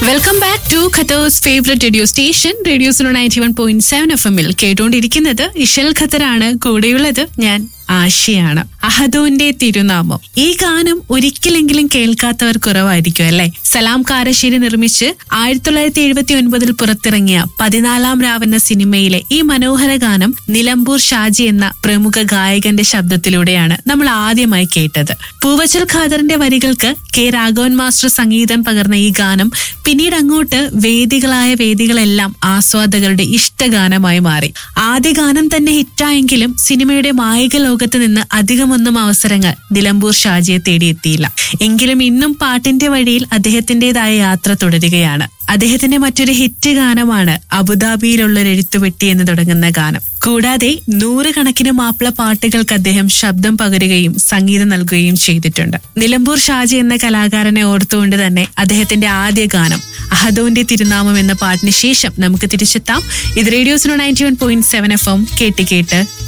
welcome back to Qatar's favourite radio station radio zero ninety one point seven F എമ്മിൽ കേട്ടുകൊണ്ടിരിക്കുന്നത് ഇഷൽ ഖത്തറാണ് കൂടെയുള്ളത് ഞാൻ ആശയാണ് അഹദോന്റെ തിരുനാമം ഈ ഗാനം ഒരിക്കലെങ്കിലും കേൾക്കാത്തവർ കുറവായിരിക്കും അല്ലെ സലാം കാരശ്ശേരി നിർമ്മിച്ച് ആയിരത്തി തൊള്ളായിരത്തി എഴുപത്തി ഒൻപതിൽ പുറത്തിറങ്ങിയ പതിനാലാം രാവെന്ന സിനിമയിലെ ഈ മനോഹര ഗാനം നിലമ്പൂർ ഷാജി എന്ന പ്രമുഖ ഗായകന്റെ ശബ്ദത്തിലൂടെയാണ് നമ്മൾ ആദ്യമായി കേട്ടത് പൂവച്ചൽ ഖാദറിന്റെ വരികൾക്ക് കെ രാഘവൻ മാസ്റ്റർ സംഗീതം പകർന്ന ഈ ഗാനം പിന്നീട് അങ്ങോട്ട് വേദികളായ വേദികളെല്ലാം ആസ്വാദകരുടെ ഇഷ്ടഗാനമായി മാറി ആദ്യ ഗാനം തന്നെ ഹിറ്റായെങ്കിലും സിനിമയുടെ മായിക ലോകത്ത് നിന്ന് അധികമൊന്നും അവസരങ്ങൾ നിലമ്പൂർ ഷാജിയെ തേടിയെത്തിയില്ല എങ്കിലും ഇന്നും പാട്ടിന്റെ വഴിയിൽ അദ്ദേഹത്തിന്റേതായ യാത്ര തുടരുകയാണ് അദ്ദേഹത്തിന്റെ മറ്റൊരു ഹിറ്റ് ഗാനമാണ് അബുദാബിയിലുള്ള ഒരു എഴുത്തുപെട്ടി എന്ന് തുടങ്ങുന്ന ഗാനം കൂടാതെ നൂറുകണക്കിന് മാപ്പിള പാട്ടുകൾക്ക് അദ്ദേഹം ശബ്ദം പകരുകയും സംഗീതം നൽകുകയും ചെയ്തിട്ടുണ്ട് നിലമ്പൂർ ഷാജി എന്ന കലാകാരനെ ഓർത്തുകൊണ്ട് തന്നെ അദ്ദേഹത്തിന്റെ ആദ്യ ഗാനം അഹദോന്റെ തിരുനാമം എന്ന പാട്ടിന് ശേഷം നമുക്ക് തിരിച്ചെത്താം ഇത് റേഡിയോസിനോ ninety one point seven F M കേട്ട് കേട്ട്